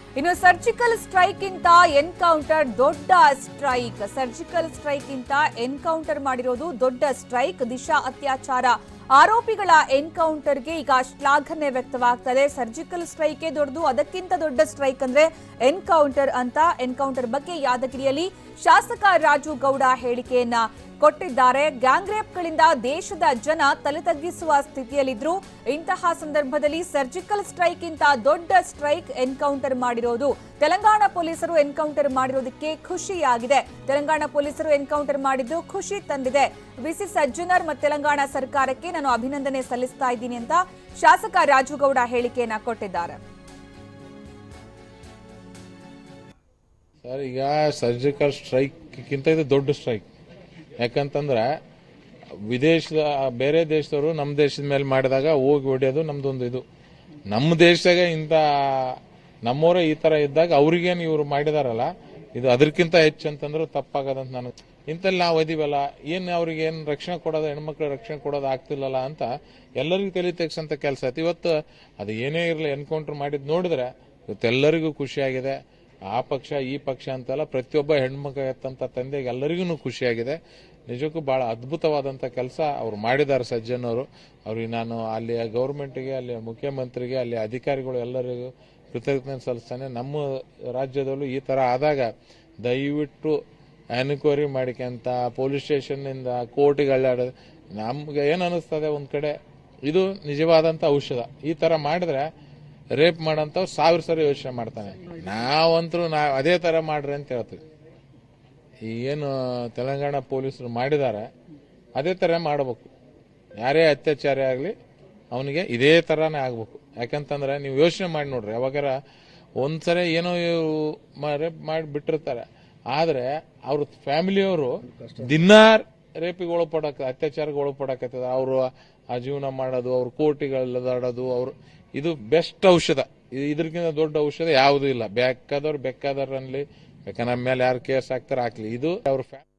ಇನ್ನು surgical strike ಇಂತ encounter ದೊಡ್ಡ ಸ್ಟ್ರೈಕ್ ಸರ್ಜಿಕಲ್ ಸ್ಟ್ರೈಕ್ ಇಂತ ಎನ್ಕೌಂಟರ್ ಮಾಡಿರೋದು ದೊಡ್ಡ ಸ್ಟ್ರೈಕ್ ದಿಶಾ ಅತ್ಯಾಚಾರ ಆರೋಪಿಗಳ ಎನ್ಕೌಂಟರ್ಗೆ ಈಗ ಶ್ಲಾಘನೆ ವ್ಯಕ್ತವಾಗ್ತದೆ ಸರ್ಜಿಕಲ್ ಸ್ಟ್ರೈಕೇ ದೊಡ್ಡದು ಅದಕ್ಕಿಂತ ದೊಡ್ಡ ಸ್ಟ್ರೈಕ್ ಅಂದ್ರೆ ಎನ್ಕೌಂಟರ್ ಅಂತ ಎನ್ಕೌಂಟರ್ ಬಗ್ಗೆ ಯಾದಗಿರಿಯಲ್ಲಿ ಶಾಸಕ ರಾಜು ಗೌಡ ಹೇಳಿಕೆಯನ್ನ ಕೊಟ್ಟಿದ್ದಾರೆ ಗ್ಯಾಂಗ್ ರೇಪ್ಗಳಿಂದ ದೇಶದ ಜನ ತಲೆ ತಗ್ಗಿಸುವ ಸ್ಥಿತಿಯಲ್ಲಿದ್ರು ಇಂತಹ ಸಂದರ್ಭದಲ್ಲಿ ಸರ್ಜಿಕಲ್ ಸ್ಟ್ರೈಕ್ ಇಂತ ದೊಡ್ಡ ಸ್ಟ್ರೈಕ್ ಎನ್ಕೌಂಟರ್ ಮಾಡಿರೋದು ತೆಲಂಗಾಣ ಪೊಲೀಸರು ಎನ್ಕೌಂಟರ್ ಮಾಡಿರೋದಕ್ಕೆ ಖುಷಿಯಾಗಿದೆ ತೆಲಂಗಾಣ ಪೊಲೀಸರು ಎನ್ಕೌಂಟರ್ ಮಾಡಿದ್ದು ಖುಷಿ ತಂದಿದೆ ವಿಸಿ ಸಜ್ಜನರ್ ಮತ್ತು ತೆಲಂಗಾಣ ಸರ್ಕಾರಕ್ಕೆ ನಾನು ಅಭಿನಂದನೆ ಸಲ್ಲಿಸ್ತಾ ಇದ್ದೀನಿ ಅಂತ ಶಾಸಕ ರಾಜುಗೌಡ ಹೇಳಿಕೆಯನ್ನ ಕೊಟ್ಟಿದ್ದಾರೆ ಸರ್ ಈಗ ಸರ್ಜಿಕಲ್ ಸ್ಟ್ರೈಕ್ಗಿಂತ ಇದು ದೊಡ್ಡ ಸ್ಟ್ರೈಕ್ ಯಾಕಂತಂದ್ರೆ ವಿದೇಶದ ಬೇರೆ ದೇಶದವರು ನಮ್ಮ ದೇಶದ ಮೇಲೆ ಮಾಡಿದಾಗ ಹೋಗಿ ಹೊಡೆಯೋದು ನಮ್ದೊಂದು ಇದು ನಮ್ಮ ದೇಶದಾಗ ಇಂಥ ನಮ್ಮವರೇ ಈ ತರ ಇದ್ದಾಗ ಅವ್ರಿಗೇನು ಇವ್ರು ಮಾಡಿದಾರಲ್ಲ ಇದು ಅದಕ್ಕಿಂತ ಹೆಚ್ಚು ಅಂತಂದ್ರೆ ತಪ್ಪಾಗದಂತ ನನಗೆ ಇಂಥಲ್ಲಿ ನಾವು ಇದೀವಲ್ಲ ಏನು ಅವ್ರಿಗೆ ಏನು ರಕ್ಷಣೆ ಕೊಡೋದು ಹೆಣ್ಮಕ್ಳು ರಕ್ಷಣೆ ಕೊಡೋದು ಆಗ್ತಿಲ್ಲಲ್ಲ ಅಂತ ಎಲ್ಲರಿಗೂ ತಲೆ ತೆಗ್ಸಂತ ಕೆಲಸ ಆಯ್ತು ಇವತ್ತು ಅದು ಏನೇ ಇರಲಿ ಎನ್ಕೌಂಟರ್ ಮಾಡಿದ್ ನೋಡಿದ್ರೆ ಇವತ್ತೆಲ್ಲರಿಗೂ ಖುಷಿಯಾಗಿದೆ ಆ ಪಕ್ಷ ಈ ಪಕ್ಷ ಅಂತಲ್ಲ ಪ್ರತಿಯೊಬ್ಬ ಹೆಣ್ಮಗ ಎತ್ತಂತ ತಂದೆಗೆ ಎಲ್ಲರಿಗೂ ಖುಷಿಯಾಗಿದೆ ನಿಜಕ್ಕೂ ಬಹಳ ಅದ್ಭುತವಾದಂಥ ಕೆಲಸ ಅವ್ರು ಮಾಡಿದ್ದಾರೆ ಸಜ್ಜನವರು ಅವ್ರಿಗೆ ನಾನು ಅಲ್ಲಿ ಗೌರ್ಮೆಂಟ್ಗೆ ಅಲ್ಲಿ ಮುಖ್ಯಮಂತ್ರಿಗೆ ಅಲ್ಲಿ ಅಧಿಕಾರಿಗಳು ಎಲ್ಲರಿಗೂ ಕೃತಜ್ಞತೆ ಸಲ್ಲಿಸ್ತಾನೆ ನಮ್ಮ ರಾಜ್ಯದಲ್ಲೂ ಈ ಥರ ಆದಾಗ ದಯವಿಟ್ಟು ಎನ್ಕ್ವೈರಿ ಮಾಡಿಕೊಂತ ಪೊಲೀಸ್ ಸ್ಟೇಷನ್ನಿಂದ ಕೋರ್ಟಿಗೆ ಅಳ್ಳಾಡೋದು ನಮ್ಗೆ ಏನು ಅನಿಸ್ತದೆ ಒಂದು ಕಡೆ ಇದು ನಿಜವಾದಂಥ ಔಷಧ ಈ ಥರ ಮಾಡಿದ್ರೆ ರೇಪ್ ಮಾಡೋಂಥವ್ರು ಸಾವಿರ ಸರಿ ಯೋಚನೆ ಮಾಡ್ತಾನೆ ನಾವಂತರೂ ನಾ ಅದೇ ಥರ ಮಾಡ್ರಿ ಅಂತ ಹೇಳ್ತೀವಿ ಈ ಏನು ತೆಲಂಗಾಣ ಪೊಲೀಸರು ಮಾಡಿದ್ದಾರೆ ಅದೇ ಥರ ಮಾಡಬೇಕು ಯಾರೇ ಅತ್ಯಾಚಾರ ಆಗಲಿ ಅವನಿಗೆ ಇದೇ ಥರನೇ ಆಗಬೇಕು ಯಾಕಂತಂದ್ರೆ ನೀವು ಯೋಚನೆ ಮಾಡಿ ನೋಡ್ರಿ ಯಾವಾಗಾರ ಒಂದ್ಸರಿ ಏನೋ ರೇಪ್ ಮಾಡಿ ಬಿಟ್ಟಿರ್ತಾರೆ ಆದರೆ ಅವ್ರ ಫ್ಯಾಮಿಲಿಯವರು ದಿನಾ ರೇಪಿಗೆ ಒಳಪಡಕ ಅತ್ಯಾಚಾರಕ್ಕೆ ಒಳಪಡಕತ್ತದ ಅವರು ಆ ಜೀವನ ಮಾಡೋದು ಅವ್ರ ಕೋಟಿಗಳದಾಡೋದು ಅವ್ರು ಇದು ಬೆಸ್ಟ್ ಔಷಧ ಇದು ಇದಕ್ಕಿಂತ ದೊಡ್ಡ ಔಷಧ ಯಾವುದೂ ಇಲ್ಲ ಬೇಕಾದವ್ರು ಬೇಕಾದವ್ರು ಅನ್ಲಿ ಬೇಕಾ ನಮ್ಮ ಮೇಲೆ ಯಾರು ಕೇಸ್ ಹಾಕ್ತಾರೆ ಹಾಕ್ಲಿ ಇದು ಅವ್ರ ಫ್ಯಾ